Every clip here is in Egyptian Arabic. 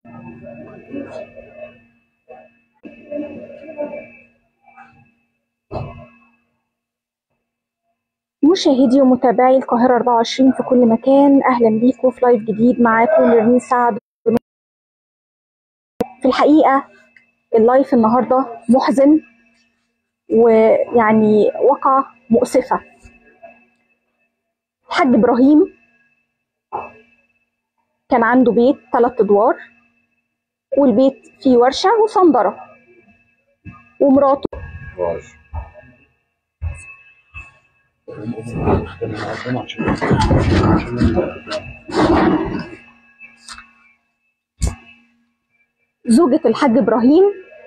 مشاهدي ومتابعي القاهرة 24 في كل مكان أهلا بيكم في لايف جديد معاكم نرمين سعد في الحقيقة اللايف النهاردة محزن ويعني وقعة مؤسفة الحاج إبراهيم كان عنده بيت ثلاث أدوار والبيت فيه ورشة وصندرة ومراته زوجة الحاج إبراهيم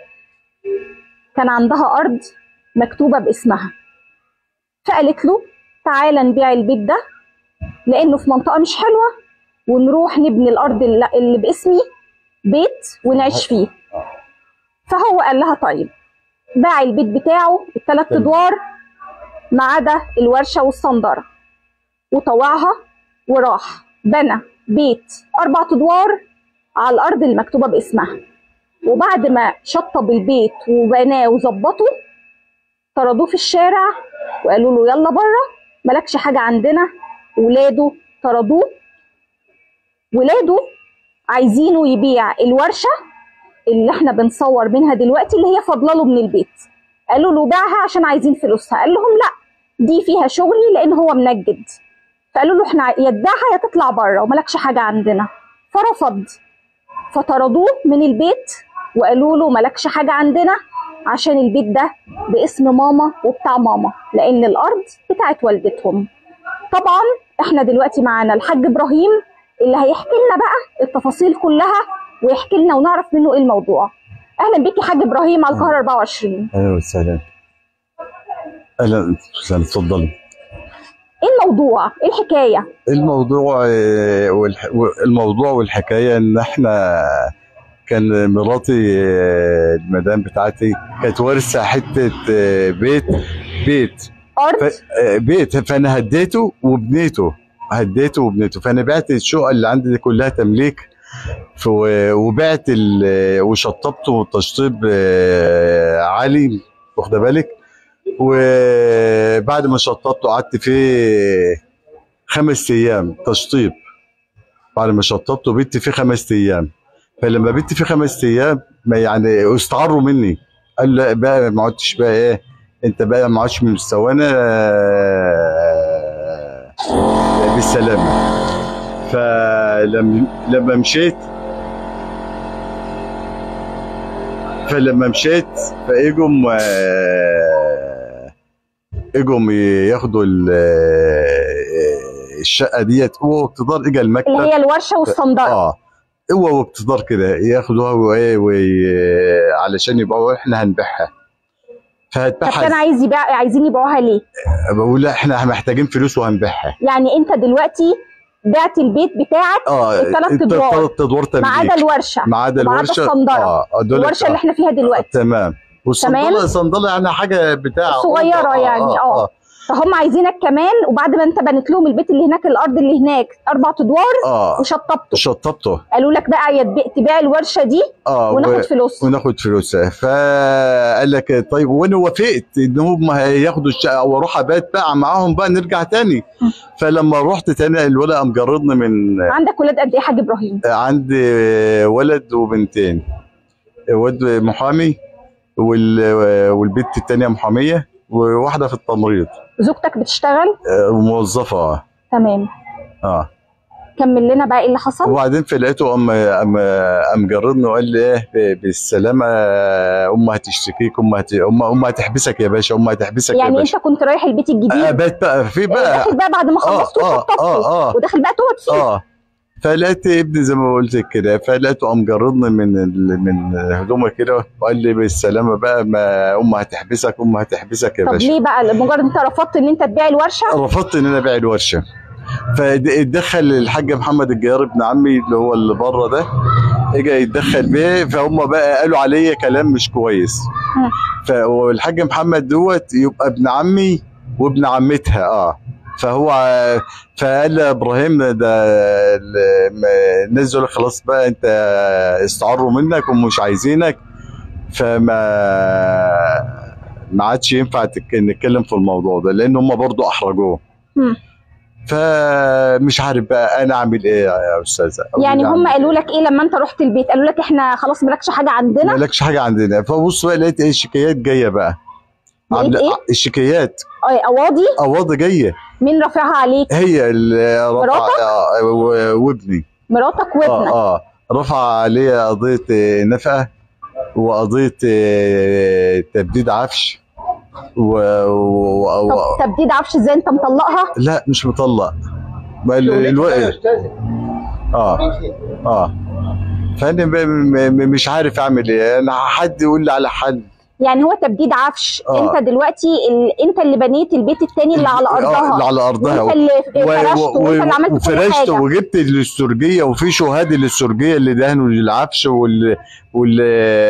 كان عندها أرض مكتوبة باسمها فقالت له تعالى نبيع البيت ده لأنه في منطقة مش حلوة ونروح نبني الأرض اللي اللي باسمي بيت ونعيش فيه فهو قال لها طيب باع البيت بتاعه الثلاث تمام. أدوار ما عدا الورشة والصندرة وطوعها وراح بنى بيت أربع أدوار على الأرض المكتوبة باسمها وبعد ما شطب البيت وبناه وظبطه طردوه في الشارع وقالوا له يلا بره مالكش حاجة عندنا ولاده طردوه ولاده عايزينه يبيع الورشة اللي احنا بنصور منها دلوقتي اللي هي فاضله له من البيت قالوا له باعها عشان عايزين فلوسها قال لهم لا دي فيها شغلي لان هو منجد فقالوا له احنا يا تبيعها يا تطلع بره وملكش حاجه عندنا فرفض فطردوه من البيت وقالوا له ملكش حاجه عندنا عشان البيت ده باسم ماما وبتاع ماما لان الارض بتاعت والدتهم طبعا احنا دلوقتي معانا الحاج ابراهيم اللي هيحكي لنا بقى التفاصيل كلها ويحكي لنا ونعرف منه ايه الموضوع اهلا بيك يا حاج ابراهيم على القاهره 24 اهلا وسهلا اهلا وسهلا اتفضلي ايه الموضوع ايه الحكايه الموضوع آه، والح... الموضوع والحكايه ان احنا كان مراتي آه، المدام بتاعتي كانت وارثه حته آه، بيت بيت ارض ف... آه، بيت فانا هديته وبنيته هديته وبنيته فانا بعت الشقق اللي عندي دي كلها تمليك ف... وبعت ال... وشطبته تشطيب آه، عالي واخده بالك وبعد ما شطبته قعدت فيه خمس ايام تشطيب بعد ما شطبته بيت فيه خمس ايام فلما بيت فيه خمس ايام ما يعني استعروا مني قال لا بقى ما عدتش بقى ايه انت بقى ما عادش من مستوانا آه، بالسلامه فلما لما مشيت فلما مشيت فاجم آه، اجم ياخدوا ال- آه، الشقه ديت هو اقتدار اجى المكتب اللي هي الورشه والصندره اه هو واقتدار كده ياخدوها وايه وي- علشان يبقوا احنا هنبيعها طب كان فهتبيعها عايز يبيع عايزين يبيعوها ليه بقول لا احنا محتاجين فلوس وهنبيعها يعني انت دلوقتي بعت البيت بتاعك اه التلات الت- أدوار. التلات ادوار ما عدا تمليك الورشه ما عدا ما عدا الورشه الصندرة. اه دول الورشه اللي احنا فيها دلوقتي تمام والصندله الصندله يعني حاجه بتاع صغيرة أوضة. يعني، آه. فهم عايزينك كمان وبعد ما انت بنيت لهم البيت اللي هناك الارض اللي هناك اربع ادوار اه وشطبته شطبته قالوا لك بقى يا تبيع- تبيع الورشه دي اه وناخد و- فلوس وناخد فلوسها فقال لك طيب وانا وافقت ان هم هياخدوا الشقه واروح ابات بقى معاهم بقى نرجع تاني فلما رحت تاني الولد قام جرضني من عندك ولاد قد ايه يا حاج ابراهيم عندي ولد وبنتين ولد محامي وال- والبنت التانية محامية وواحدة في التمريض زوجتك بتشتغل آه، موظفة تمام اه كمل لنا بقى ايه اللي حصل وبعدين في لقيته ام ام ام جربني وقال لي ايه ب- بالسلامه امها هتشتكيك امها هت... امها امها هتحبسك يا باشا امها هتحبسك يا يعني باشا انت كنت رايح البيت الجديد ابات بقى في بقى داخل بقى بعد ما آه، خلصت آه، وشطبته آه، آه. وداخل بقى تقعد فيه اه فلقيت ابني زي ما قلت كده فلقيته قام جرضني من ال... من هدومه كده وقال لي بالسلامه بقى ما امها هتحبسك امها هتحبسك يا طب باشا ليه بقى مجرد انت رفضت ان انت تبيع الورشه رفضت ان انا ابيع الورشه فاتدخل الحاج محمد الجيار ابن عمي اللي هو اللي بره ده اجى يتدخل بيه فهم بقى قالوا عليا كلام مش كويس مم. فالحاج محمد دوت يبقى ابن عمي وابن عمتها اه فهو آه، فقال لي ابراهيم ده ال- ما- الناس دول خلاص بقى انت استعروا منك ومش عايزينك فما ما عادش ينفع تك- نتكلم في الموضوع ده لان هم برضو احرجوه مم. فمش عارف بقى انا اعمل ايه يا استاذه أقول يعني هم أعمل قالوا لك ايه لما انت رحت البيت قالوا لك احنا خلاص مالكش حاجه عندنا مالكش حاجه عندنا فبص بقى لقيت ايه الشكايات جايه بقى لقيت ايه الشكايات آه، قواضي قواضي جايه مين رافعها عليك هي اللي رفع مراتك؟ آه، و- وابني مراتك وابنك اه اه رفع عليه قضيه آه، نفقه وقضيه آه، تبديد عفش و... و... و... طب تبديد عفش ازاي انت مطلقها لا مش مطلق ما ال- الوقت اه اه فانا ب- م- م- مش عارف اعمل ايه انا حد يقول لي على حل يعني هو تبديد عفش آه. انت دلوقتي ال... انت اللي بنيت البيت التاني اللي على آه، اللي ارضها على ارضها وانت اللي فرشت وانت اللي عملت كل وفرشت حاجه وجبت الاسترجيه وفي شهاد الاسترجيه اللي دهنوا للعفش وال وال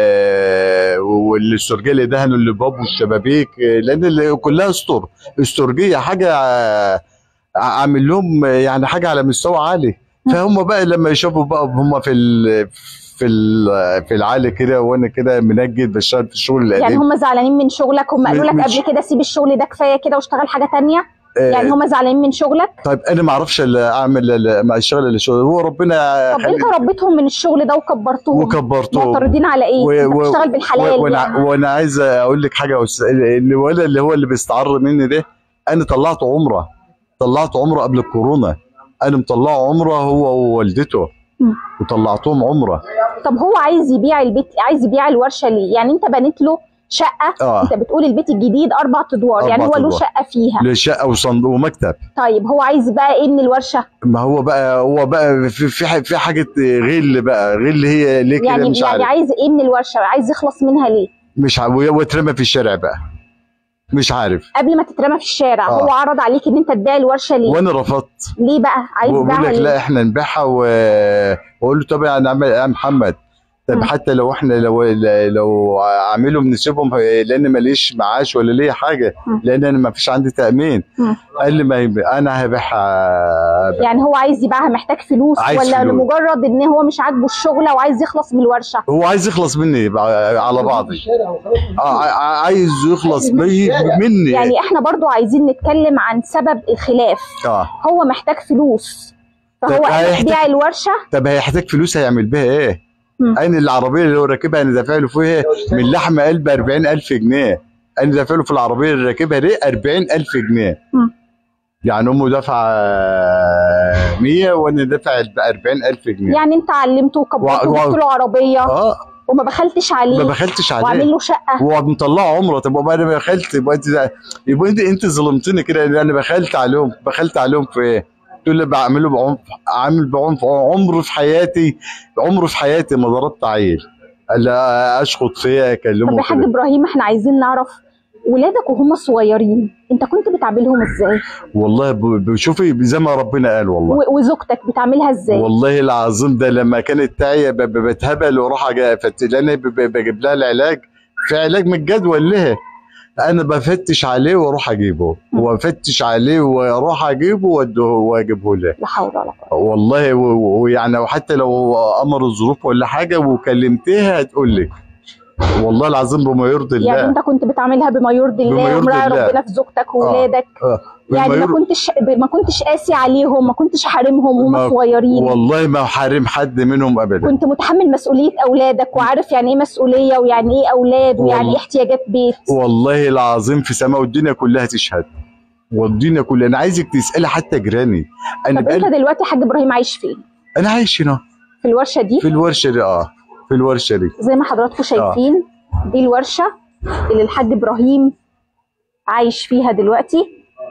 والاسترجيه اللي دهنوا للباب والشبابيك لان اللي كلها استر استرجيه حاجه ع- عامل لهم يعني حاجه على مستوى عالي فهم بقى لما يشوفوا بقى هم في ال في ال في العالي كده وانا كده منجد بشتغل في الشغل يعني القديم هم زعلانين من شغلك هم قالوا لك مش- قبل كده سيب الشغل ده كفايه كده واشتغل حاجه تانية آه، يعني هم زعلانين من شغلك طيب انا ما اعرفش إلا اعمل إلا- ما اشتغل الا شغل هو ربنا طب خلي- انت ربيتهم من الشغل ده وكبرتهم وكبرته معترضين على ايه؟ و- انت و- بتشتغل بالحلال وانا يعني. وانا عايز اقول لك حاجه يا أستاذ، الولد اللي هو اللي بيستعر مني ده انا طلعت عمره طلعت عمره قبل الكورونا انا مطلعه عمره هو ووالدته مم. وطلعتهم عمره طب هو عايز يبيع البيت عايز يبيع الورشه ليه؟ يعني انت بنيت له شقه اه انت بتقول البيت الجديد اربع ادوار يعني أربع هو له أدوار. شقه فيها لشقه وصندوق ومكتب طيب هو عايز بقى ايه من الورشه؟ ما هو بقى هو بقى في في ح- في حاجه غل بقى غل هي ليه كده يعني مش يعني عارف عايز ايه من الورشه؟ عايز يخلص منها ليه؟ مش عارف واترمى في الشارع بقى مش عارف قبل ما تترمى في الشارع آه. هو عرض عليك ان انت تبيع الورشه ليه؟ وانا رفضت ليه بقى؟ عايز بقول تبيعها لك لا ليه؟ احنا نبيعها و- واقول له طب انا اعمل يا محمد طب مم. حتى لو احنا لو لو اعملهم نسيبهم لان ماليش معاش ولا ليا حاجه مم. لان انا ما فيش عندي تامين مم. قال لي ما يبقى انا هبيعها يعني هو عايز يبيعها محتاج فلوس عايز ولا فلوس. لمجرد ان هو مش عاجبه الشغله وعايز يخلص من الورشه؟ هو عايز يخلص مني بع- على بعضي آه، ع- عايز يخلص بي- مني يعني احنا برضو عايزين نتكلم عن سبب الخلاف اه هو محتاج فلوس فهو طب قال لك هيحتاج- بيع الورشه طب هيحتاج فلوس هيعمل بيها ايه؟ مم. انا العربيه اللي هو راكبها انا دافع له فيها من لحم قلب 40000 جنيه انا دافع له في العربيه اللي راكبها دي 40000 جنيه مم. يعني امه دافعه 100 وانا دافع 40000 جنيه يعني انت علمته وكبرته و- و- وجبت له عربيه اه وما بخلتش عليه ما بخلتش وعامل عليه له شقه هو مطلعه عمره طب يبقى انا بخلت يبقى انت يبقى انت انت ظلمتني كده ان انا بخلت عليهم بخلت عليهم في ايه؟ تقول لي بعمله بعنف عامل بعنف عمر في حياتي عمر في حياتي ما ضربت عيل الا اشخط فيها طب اكلمه يا حاج كده ابراهيم احنا عايزين نعرف ولادك وهم صغيرين انت كنت بتعاملهم ازاي والله ب- بشوفي زي ما ربنا قال والله و- وزوجتك بتعاملها ازاي والله العظيم ده لما كانت تايه ب- ب- بتهبل واروح أجا- فت- لان ب- ب- بجيب لها العلاج في علاج من الجدول لها انا بفتش عليه واروح اجيبه مم. وافتش عليه واروح اجيبه واديه واجيبه له لا حول ولا قوه والله و- و- ويعني وحتى لو امر الظروف ولا حاجه وكلمتها هتقول لك والله العظيم بما يرضي الله يعني انت كنت بتعاملها بما يرضي بما الله يرضي ومراعي الله. ربنا في زوجتك وولادك آه. يعني بما ما يرضي- كنتش ما كنتش قاسي عليهم ما كنتش حارمهم ما- وهم صغيرين والله ما حارم حد منهم ابدا كنت متحمل مسؤوليه اولادك وعارف يعني ايه مسؤوليه ويعني ايه اولاد ويعني والله. ايه احتياجات بيت والله العظيم في سماء والدنيا كلها تشهد والدنيا كلها انا عايزك تسالي حتى جيراني انا طب انت بقال... دلوقتي حاج ابراهيم عايش فين انا عايش هنا في الورشه دي في الورشه دي اه في الورشه دي زي ما حضراتكم شايفين دي الورشه اللي الحاج ابراهيم عايش فيها دلوقتي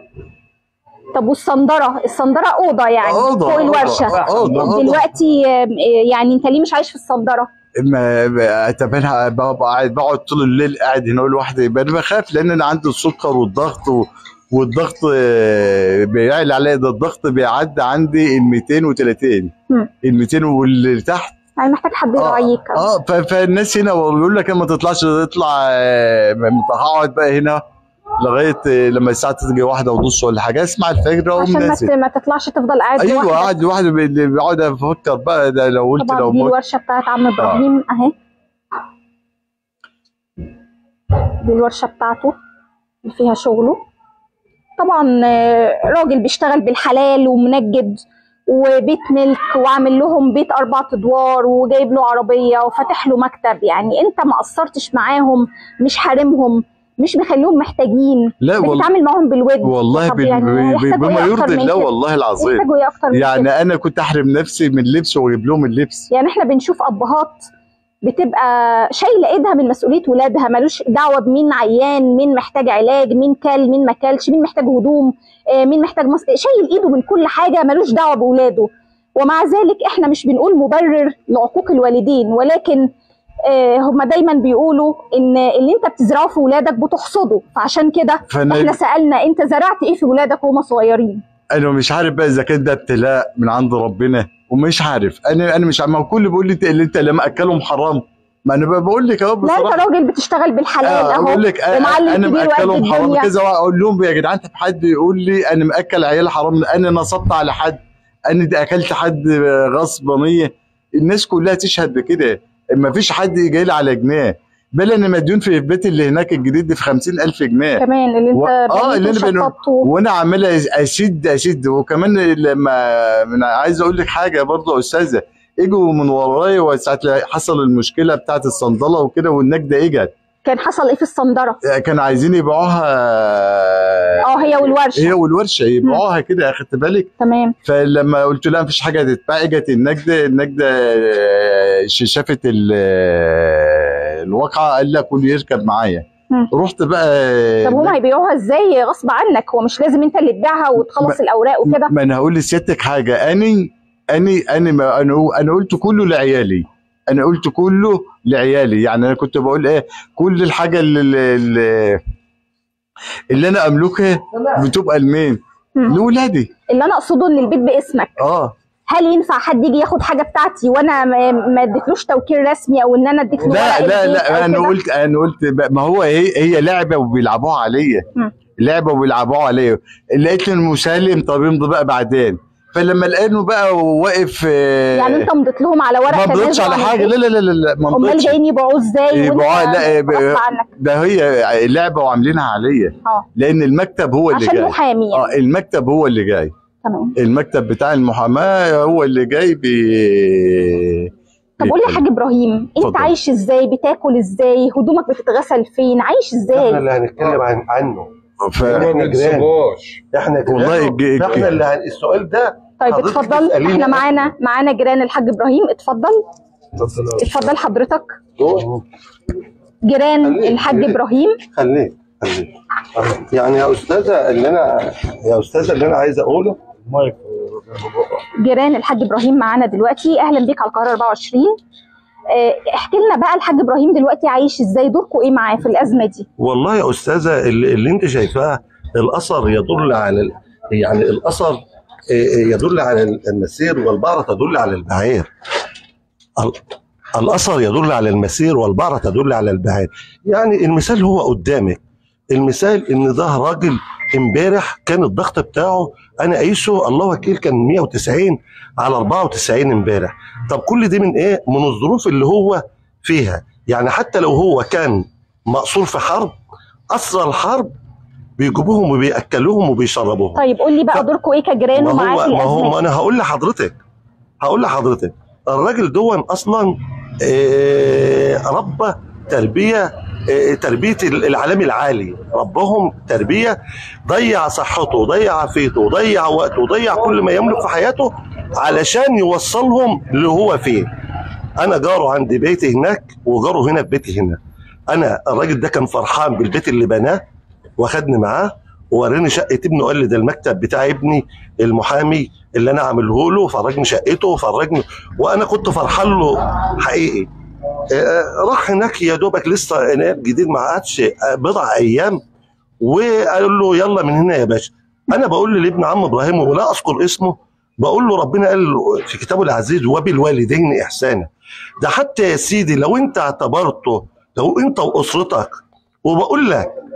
طب والصندره الصندره اوضه يعني أوضة، فوق أوضة، الورشه أوضة، أوضة. دلوقتي آم، آه، يعني انت ليه مش عايش في الصندره ما ب- طب انا ببقى قاعد بقعد طول الليل قاعد هنا لوحدي يبقى انا بخاف لان انا عندي السكر والضغط و... والضغط آه، بيعلى عليا ده الضغط بيعدي عندي ال 230 مم. ال 200 واللي تحت يعني محتاج حد اه يراعيك اه ف- فالناس هنا بيقول لك ما تطلعش تطلع آه، م- هقعد بقى هنا لغايه آه، لما الساعه تيجي واحده ونص ولا حاجه اسمع الفجر واقوم عشان ما, ت- نازل ما تطلعش تفضل قاعد ايوه لوحدك. قاعد لوحدي بي- اللي بيقعد افكر بقى ده لو قلت طبعا لو دي مت الورشه بتاعت عم ابراهيم اهي دي الورشه بتاعته اللي فيها شغله طبعا آه، راجل بيشتغل بالحلال ومنجد وبيت ملك وعامل لهم بيت اربع ادوار وجايب له عربيه وفاتح له مكتب يعني انت ما قصرتش معاهم مش حارمهم مش مخليهم محتاجين لا والله بتتعامل معاهم بالود والله طب بال- يعني بال- يحتاجوا بما إيه أكتر يرضي من الله كده؟ والله العظيم يحتاجوا ايه اكتر من كده؟ يعني انا كنت احرم نفسي من اللبس واجيب لهم اللبس يعني احنا بنشوف ابهات بتبقى شايله ايدها من مسؤوليه ولادها ملوش دعوه بمين عيان مين محتاج علاج مين كل مين ما كلش مين محتاج هدوم آه، مين محتاج مص... شايل ايده من كل حاجه ملوش دعوه باولاده ومع ذلك احنا مش بنقول مبرر لعقوق الوالدين ولكن آه، هما دايما بيقولوا ان اللي انت بتزرعه في ولادك بتحصده فعشان كده احنا فانا سالنا انت زرعت ايه في ولادك وهم صغيرين انا مش عارف بقى اذا كان ده ابتلاء من عند ربنا ومش عارف انا انا مش عارف ما هو الكل بيقول لي انت اللي انت لما اكلهم حرام ما انا بقى بقول لك اهو لا انت بصراحه راجل بتشتغل بالحلال آه، اهو اقول لك آه، ومعلم انا كبير وقد ماكلهم حرام الدنيا. كذا اقول لهم يا جدعان طب حد يقول لي انا ماكل عيال حرام انا نصبت على حد انا دي اكلت حد غصبانيه الناس كلها تشهد بكده ما فيش حد جاي لي على جنيه بل انا مديون في البيت اللي هناك الجديد ده في 50000 جنيه كمان اللي و- انت آه، اللي بنيته أنا بنو- وشطبته وانا عمال اشد اشد وكمان لما من عايز اقول لك حاجه برضه يا استاذه اجوا من ورايا وساعه حصل المشكله بتاعت الصندله وكده والنجده اجت كان حصل ايه في الصندره كانوا عايزين يبيعوها اه هي والورشه هي والورشه يبيعوها كده اخدت بالك تمام فلما قلت لها مفيش حاجه هتتباع اجت النجده النجده آه، شافت ال- آه، الواقعه قال لك كل يركب معايا مم. رحت بقى طب هما هيبيعوها ازاي غصب عنك هو مش لازم انت اللي تبيعها وتخلص الاوراق وكده ما انا هقول لسيادتك حاجه اني اني اني ما انا انا قلت كله لعيالي انا قلت كله لعيالي يعني انا كنت بقول ايه كل الحاجه اللي, اللي, اللي انا املكها بتبقى لمين؟ مم. لاولادي اللي انا اقصده ان البيت باسمك اه هل ينفع حد يجي ياخد حاجه بتاعتي وانا ما ما اديتلوش توكيل رسمي او ان انا اديت له لا ورق لا البيت لا أو انا كده؟ قلت انا قلت ب- ما هو هي هي لعبه وبيلعبوها عليا مم. لعبه وبيلعبوها عليا لقيت المسالم طب يمضي بقى بعدين فلما لقيته بقى واقف آه، يعني انت مضيت لهم على ورق ما مضيتش تنازل على عن حاجه البيت؟ لا لا لا لا ما امال مضيتش جايين يبيعوه ازاي يبيعوها وانت لا ب- غصب عنك ده هي لعبه وعاملينها عليا اه لان المكتب هو اللي عشان جاي محامي يعني اه المكتب هو اللي جاي تمام المكتب بتاع المحاماه هو اللي جاي بي طب قول لي يا حاج ابراهيم انت اتفضل. عايش ازاي بتاكل ازاي هدومك بتتغسل فين عايش احنا ازاي اللي هنتكلم عن عنه ف... إحنا ما جيران. نكسبوش احنا جيران. والله الج- احنا اللي هن... السؤال ده طيب حضرتك اتفضل تسأليني احنا أنا. معانا معانا جيران الحاج ابراهيم اتفضل اتفضل حضرتك جيران خليك- الحاج خليك. ابراهيم خليك خليك يعني يا استاذه اللي انا يا استاذه اللي انا عايز اقوله جيران الحاج ابراهيم معانا دلوقتي اهلا بيك على القاهره 24 اه، احكي لنا بقى الحاج ابراهيم دلوقتي عايش ازاي دوركم ايه معاه في الازمه دي والله يا استاذه اللي, اللي انت شايفاه الاثر يدل على ال... يعني الاثر إيه، يدل على المسير والبعره تدل على البعير ال- الاثر يدل على المسير والبعره تدل على البعير يعني المثال هو قدامك المثال ان ده راجل امبارح كان الضغط بتاعه انا قايسه الله وكيل كان 190 على 94 امبارح طب كل دي من ايه من الظروف اللي هو فيها يعني حتى لو هو كان مقصور في حرب اسرى الحرب بيجيبوهم وبياكلوهم وبيشربوهم طيب قول لي بقى طب- دوركم ايه كجيران ما ومعاه في هو ما هو ما الازمه دي انا هقول لحضرتك هقول لحضرتك الراجل دون اصلا آه، ربى تربيه آه، تربيه العالم العالي ربهم تربيه ضيع صحته ضيع عافيته ضيع وقته ضيع كل ما يملك في حياته علشان يوصلهم اللي هو فيه انا جاره عند بيتي هناك وجاره هنا في بيتي هنا انا الراجل ده كان فرحان بالبيت اللي بناه واخدني معاه ووراني شقه ابنه قال لي ده المكتب بتاع ابني المحامي اللي انا عامله له فرجني شقته وفرجني وانا كنت فرحان له حقيقي آه، راح هناك يا دوبك لسه هناك جديد ما قعدش آه، بضع ايام وقال له يلا من هنا يا باشا انا بقول لابن عم ابراهيم ولا اذكر اسمه بقول له ربنا قال له في كتابه العزيز وبالوالدين احسانا ده حتى يا سيدي لو انت اعتبرته لو انت واسرتك وبقول لك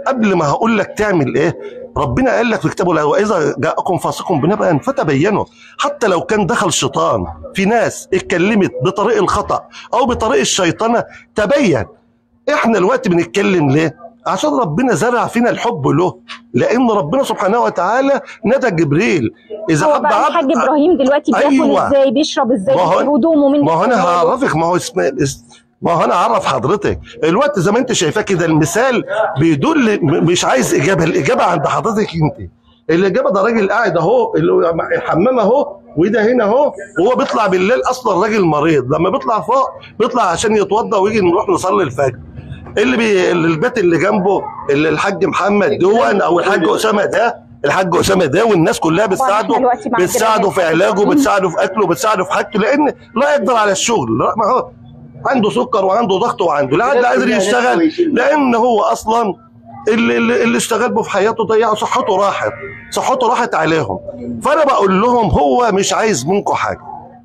قبل ما هقول لك تعمل ايه ربنا قال لك في كتابه لا واذا جاءكم فاسق بنبأ فتبينوا حتى لو كان دخل شيطان في ناس اتكلمت بطريق الخطا او بطريق الشيطنه تبين احنا الوقت بنتكلم ليه عشان ربنا زرع فينا الحب له لان ربنا سبحانه وتعالى ندى جبريل اذا هو حب بقى الحاج عبد ابراهيم دلوقتي بياكل أيوة. ازاي بيشرب ازاي ما هو- هدومه من ما هو انا هعرفك ما هو اسم اس- ما هو انا هعرف حضرتك الوقت زي ما انت شايفاه كده المثال بيدل م- مش عايز اجابه الاجابه عند حضرتك انت الاجابه ده راجل قاعد اهو اللي هو الحمام اهو وده هنا اهو وهو بيطلع بالليل اصلا راجل مريض لما بيطلع فوق بيطلع عشان يتوضى ويجي نروح نصلي الفجر اللي بي... اللي البيت اللي جنبه اللي الحاج محمد دون او الحاج اسامه ده الحاج اسامه ده والناس كلها طبعاً بتساعده إحنا دلوقتي مع بتساعده الجيران. في علاجه بتساعده في اكله بتساعده في حاجته لان لا يقدر على الشغل لا ما هو عنده سكر وعنده ضغط وعنده لا لا قادر يشتغل لان هو اصلا اللي, اللي اللي اشتغل به في حياته ضيع صحته راحت صحته راحت عليهم فانا بقول لهم هو مش عايز منكم حاجه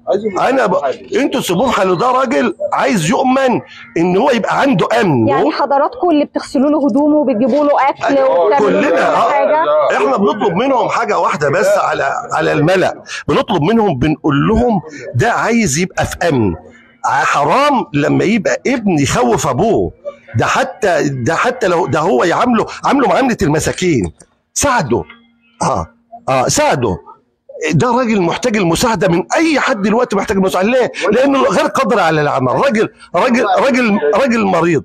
انا ب... انتوا سيبوه حاله ده راجل عايز يؤمن ان هو يبقى عنده امن يعني هو- حضراتكم اللي بتغسلوا له هدومه وبتجيبوا له اكل أيوة، وبتعملوا له كلنا، كل آه. حاجه احنا بنطلب منهم حاجه واحده بس على على الملأ بنطلب منهم بنقول لهم ده عايز يبقى في امن حرام لما يبقى ابن يخوف ابوه ده حتى ده حتى لو ده هو يعامله عامله معامله المساكين ساعده اه اه ساعده ده راجل محتاج المساعده من اي حد دلوقتي محتاج المساعده ليه؟ لانه غير قادر على العمل راجل راجل راجل راجل مريض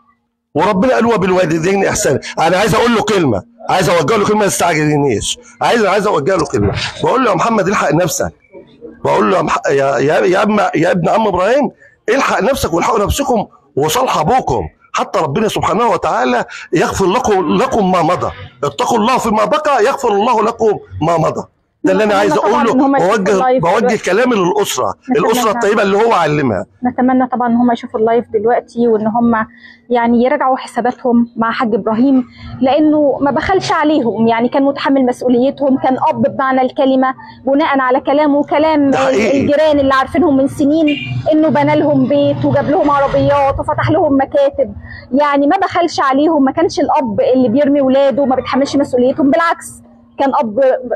وربنا قال وبالوالدين احسانا انا عايز اقول له كلمه عايز اوجه له كلمه ما تستعجلنيش عايز عايز اوجه له كلمه بقول له يا محمد الحق نفسك بقول له يا مح... يا يا يا, ابن يا ابن عم ابراهيم الحق نفسك والحقوا نفسكم وصالح ابوكم حتى ربنا سبحانه وتعالى يغفر لكم لكم ما مضى اتقوا الله فيما بقى يغفر الله لكم ما مضى ده اللي انا عايز طبعاً اقوله إن هم يشوفوا بوجه اللايف بوجه دلوقتي. كلامي للاسره نتمنى. الاسره الطيبه اللي هو علمها نتمنى طبعا ان هم يشوفوا اللايف دلوقتي وان هم يعني يراجعوا حساباتهم مع حاج ابراهيم لانه ما بخلش عليهم يعني كان متحمل مسؤوليتهم كان اب بمعنى الكلمه بناء على كلامه وكلام ده حقيقي. الجيران اللي عارفينهم من سنين انه بنى لهم بيت وجاب لهم عربيات وفتح لهم مكاتب يعني ما بخلش عليهم ما كانش الاب اللي بيرمي ولاده ما بيتحملش مسؤوليتهم بالعكس كان اب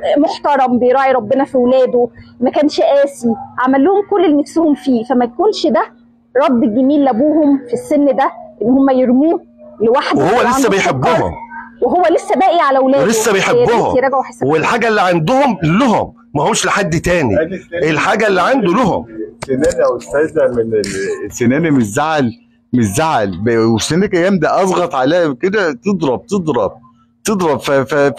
محترم بيراعي ربنا في ولاده ما كانش قاسي عمل لهم كل اللي نفسهم فيه فما يكونش ده رد الجميل لابوهم في السن ده ان هم يرموه لوحده وهو وعنده لسه سكر، بيحبهم وهو لسه باقي على اولاده ولسه يا ريت بيحبهم يراجعوا حساباتهم والحاجه اللي عندهم لهم ما همش لحد تاني الحاجه اللي عنده لهم سناني يا استاذه من ال- سناني مش زعل مش زعل ب- وسنانك ايام ده اضغط عليها كده تضرب تضرب تضرب ف ف ف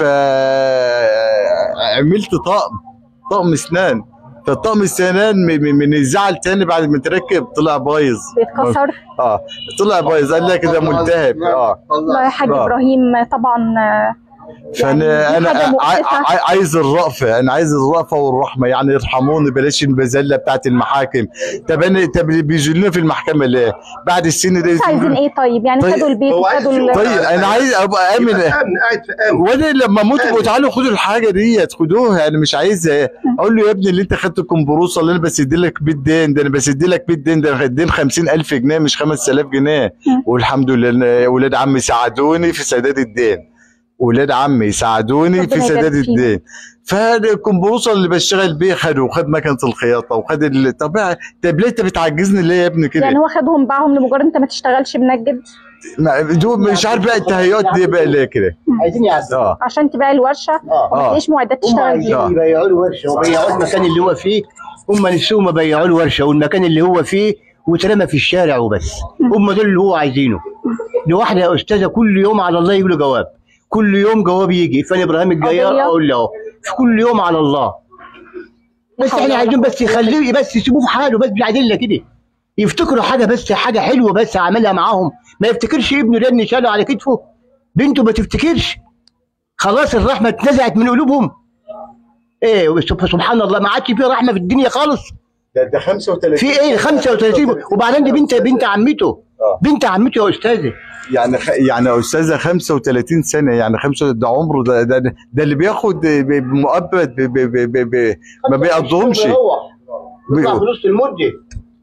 عملت طقم طقم اسنان فطقم السنان م- م- من الزعل تاني بعد ما تركب طلع بايظ بيتكسر اه طلع بايظ قال لك ده ملتهب اه الله يا حاج آه. ابراهيم طبعا آه، فانا يعني دي انا حاجة عاي- مؤسفة. عاي- عايز الرأفة انا عايز الرأفة والرحمة يعني ارحموني بلاش البذلة بتاعت المحاكم طب انا طب اللي بيجوا لنا في المحكمة ليه؟ بعد السن ده بس عايزين ايه طيب يعني طيب، خدوا البيت هو عايز وخدوا ال- يشوف- طيب انا عايز ابقى امن امن قاعد في امن وانا لما اموت آمن. ابقوا تعالوا خدوا الحاجه ديت خدوها انا مش عايزها اقول له يا ابني اللي انت خدت الكمبروسه اللي انا بسد لك بيت دين ده انا بسد لك بيت دين ده الدين 50000 جنيه مش 5000 جنيه مم. والحمد لله ولاد عمي ساعدوني في سداد الدين ولاد عمي ساعدوني ربنا في سداد يبارك فيهم. الدين فالكمبروسه اللي بشتغل بيه خده وخد مكنه الخياطه وخد ال... طب طب ليه انت بتعجزني ليه يا ابني كده؟ يعني هو خدهم باعهم لمجرد انت ما تشتغلش منجد ما- دول مش عارف بقى التهيؤات دي بقى ليه كده عايزين يعدوا اه عشان تبيع الورشه اه وما آه. تلاقيش معدات هم تشتغل عايزين بيها آه. يبيعوا له ورشه وبيعوا المكان اللي هو فيه هم نفسهم ما بيعوا له ورشه والمكان اللي هو فيه واترمى في الشارع وبس هم دول اللي هو عايزينه دي واحده يا استاذه كل يوم على الله يجي له جواب كل يوم جواب يجي فانا ابراهيم الجيار قضية؟ اقول له أهو. في كل يوم على الله بس حول احنا ولا عايزين قوة بس يخليه بس يسيبوه في حاله بس بعدين كده يفتكروا حاجه بس حاجه حلوه بس عملها معاهم ما يفتكرش ابنه ده اللي شاله على كتفه بنته ما تفتكرش خلاص الرحمه اتنزعت من قلوبهم ايه سب- سبحان الله ما عادش في رحمه في الدنيا خالص ده ده 35 في ايه 35 وبعدين دي بنت بنت عمته آه. بنت عمته يا استاذه يعني خ... يعني يا استاذه 35 سنه يعني خمسة ده عمره ده ده, ده اللي بياخد ب- ب- مؤبد ب... ب... ب... ب... ب... ما بيقضهمش يطلع في نص المده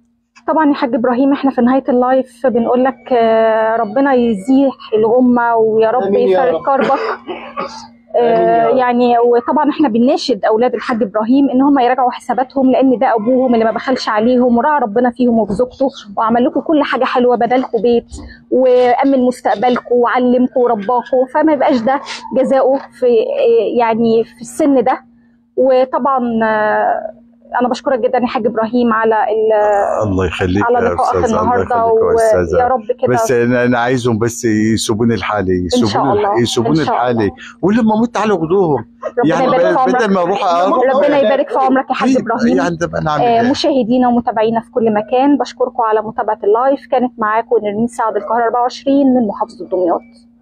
طبعا يا حاج ابراهيم احنا في نهايه اللايف بنقول لك آه، ربنا يزيح الغمه ويا رب آمين يا يفرج رب. كربك آمين يا آه، رب. يعني وطبعا احنا بنناشد اولاد الحاج ابراهيم ان هم يراجعوا حساباتهم لان ده ابوهم اللي ما بخلش عليهم وراعى ربنا فيهم وفي زوجته وعمل لكم كل حاجه حلوه بدلكم بيت وامن مستقبلكم وعلمكم ورباكم فما يبقاش ده جزاؤه في آه، يعني في السن ده وطبعا آه، انا بشكرك جدا يا حاج ابراهيم على ال- الله يخليك على يا لقائك استاذ الله النهارده يخليك يا ويا استاذه رب كده بس انا أنا عايزهم بس يسيبوني لحالي إن شاء يسيبوني الله. الح- يسيبوني إن شاء لحالي الله. ولما اموت تعالوا خدوهم ربنا يعني يبارك في بدل عمرك ما اروح اروح ربنا يبارك في عمرك يا حاج ابراهيم يعني طب انا اعمل آه، ايه؟ مشاهدينا ومتابعينا في كل مكان بشكركم على متابعه اللايف كانت معاكم نرمين سعد القاهره 24 من محافظه دمياط